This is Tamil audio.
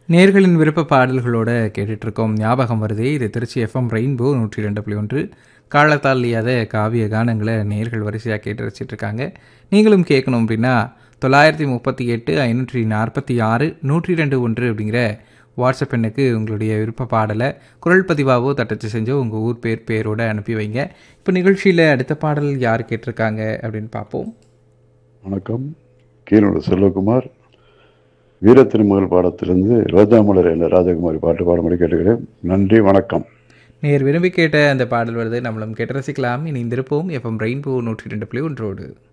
நேர்களின் விருப்ப பாடல்களோட கேட்டுட்டு இருக்கோம் ஞாபகம் வருதே இது திருச்சி எஃப்எம் ரெயின்போ நூற்றி ரெண்டு புள்ளி ஒன்று காலத்தால் இல்லாத காவிய கானங்களை நேர்கள் வரிசையாக கேட்டு ரசிச்சிட்டு இருக்காங்க நீங்களும் கேட்கணும் அப்படின்னா தொள்ளாயிரத்தி முப்பத்தி எட்டு ஐநூற்றி நாற்பத்தி ஆறு நூற்றி ரெண்டு ஒன்று அப்படிங்கிற வாட்ஸ்அப் எண்ணுக்கு உங்களுடைய விருப்ப பாடலை குரல் பதிவாவோ தட்டச்சு செஞ்சோ உங்கள் ஊர் பேர் பேரோட அனுப்பி வைங்க இப்போ நிகழ்ச்சியில் அடுத்த பாடல் யார் கேட்டிருக்காங்க அப்படின்னு பார்ப்போம் வணக்கம் கீழோட செல்வகுமார் வீர திருமகள் பாடத்திலிருந்து ரோஜா மலர் என்ற ராஜகுமாரி பாட்டு பாடும்படி கேட்டுக்கிறேன் நன்றி வணக்கம் நேர் விரும்பி கேட்ட அந்த பாடல் வருது நம்மளும் கேட்டு ரசிக்கலாம் இனி இருப்போம் எஃப்எம் ரெயின்போ நூற்றி ரெண்டு புள்ளி ஒன்றோடு